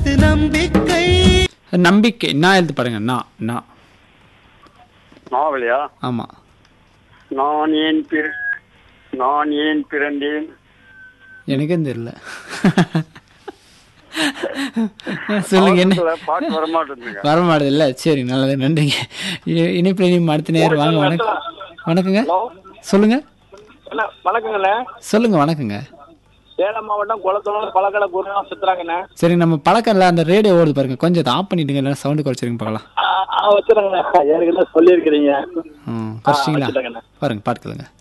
இது நம்பிக்கை நம்பிக்கை நான் எழுத்து பாருங்க நான் நான் நாவலியா ஆமாம் நான் ஏன் பிற நான் ஏன் பிறந்தேன் எனக்கே தெரியல சொல்லுங்க என்ன பாட்டுல பாட்டு வரமாட்டேங்குதுங்க வர மாட்டது இல்ல சரி நல்லது நன்றிங்க இ- இணைப்பில் இனி அடுத்த நேரம் வாங்க வணக்கம் வணக்கங்க சொல்லுங்க அண்ணா வணக்கங்கண்ணே சொல்லுங்க வணக்கங்க சேலம் மாவட்டம் குளத்தூர் பழக்கடை பூர்ணா சுத்துறாங்கண்ணே சரி நம்ம பழக்கம் இல்லை அந்த ரேடியோ ஓடுது பாருங்க கொஞ்சம் அதை ஆஃப் பண்ணிட்டுங்க இல்லைன்னா சவுண்டு குறைச்சிருங்க பார்க்கலாம் வச்சுருங்கண்ணே ஏற்கனவே சொல்லியிருக்கிறீங்க ம் குறைச்சிங்களா வச்சுட்டேங்கண்ணே. பாருங்க பாட்டுக்கலுங்க